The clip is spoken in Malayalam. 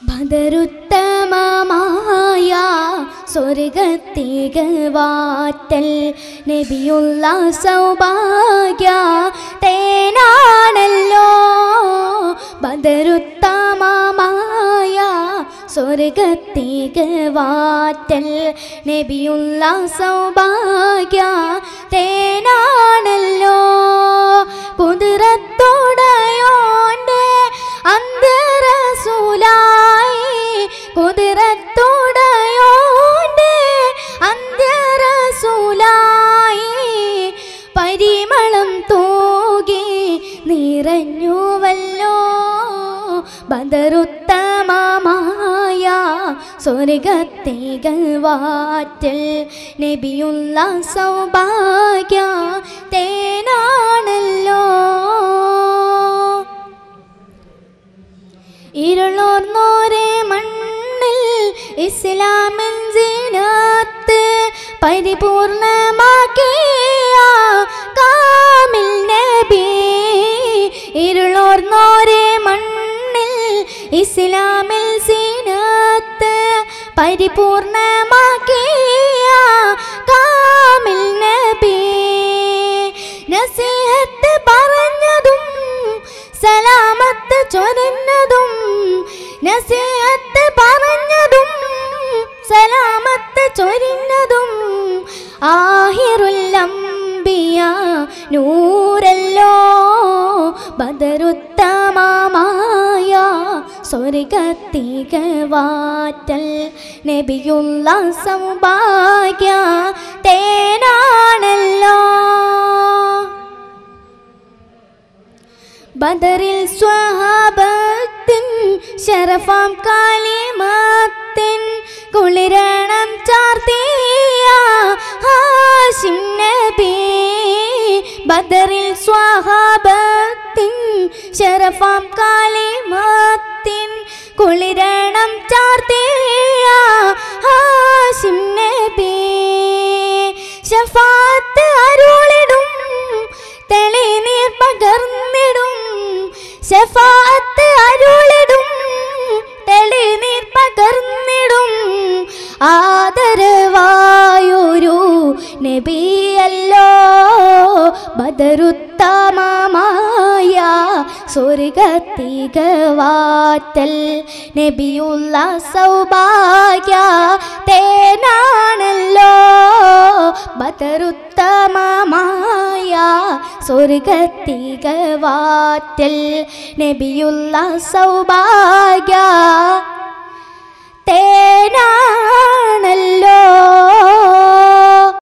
ബദരുത്തമമായ സ്വർഗത്തികവാറ്റൽ നബിയുള്ള സൗഭാഗ്യ തേനാണല്ലോ ബദരുത്തമമായ സ്വർഗത്തികവാറ്റൽ നബിയുള്ള സൗഭാഗ്യ തേനാണല്ലോ കുതിരത്തോടയോൻ്റെ അന്തരസൂലായി കുതിരത്തോടയോൻ്റെ അന്തരസൂലായി പരിമളം തൂകി നിറഞ്ഞുവല്ലോ ബദറുത്തമമായ സ്വർഗത്തികവാറ്റൽ നബിയുള്ള സൗഭാഗ്യ തേനാണല്ലോ ഇരുളോർന്നോരെ മണ്ണിൽ ഇസ്ലാമിൻ ജീനത്ത് പരിപൂർണമാക്കിയ കാമിൽ നബി ഇരുളോർന്നോരെ മണ്ണിൽ ഇസ്ലാമിൽ സീനത്ത് പരിപൂർണമാക്കിയ കാമിൽ നബി നസീഹത്ത് പറഞ്ഞതും സലാമത്ത് ചൊരിഞ്ഞതും നസീഹത്ത് പറഞ്ഞതും സലാമത്ത് ചൊരിഞ്ഞതും ആഹിറുല്ലംബിയ നൂരല്ലോ ബദരുത്തമമായ സ്വർഗത്തികവാറ്റൽ നബിയുള്ള സൗഭാഗ്യ തേനാണല്ലോ ബദറിൽ സ്വഹാബത്തിൻ ശരഫാം കാലിമത്തിൻ കുളിരണം ചാർത്തിയ ഹാഷിം നബി ബദറിൽ സ്വഹാബത്തിൻ ശരഫാം കാലിമത്തിൻ കുളിരണം ചാർത്തിയ ഹാഷിം നബി ഷഫാത്ത് അരുളിടും തെളിനീർ പകർന്നിടും ഷഫാത്ത് അരുളിടും തെളിനീർ പകർന്നിടും ആദരവായൊരു നബിയല്ലോ ബദരുത്തമമായ സ്വർഗത്തികവാറ്റൽ നബിയുള്ള സൗഭാഗ്യ തേനാണല്ലോ ബദരുത്തമമായ സ്വർഗത്തികവാറ്റൽ നബിയുള്ള സൗഭാഗ്യ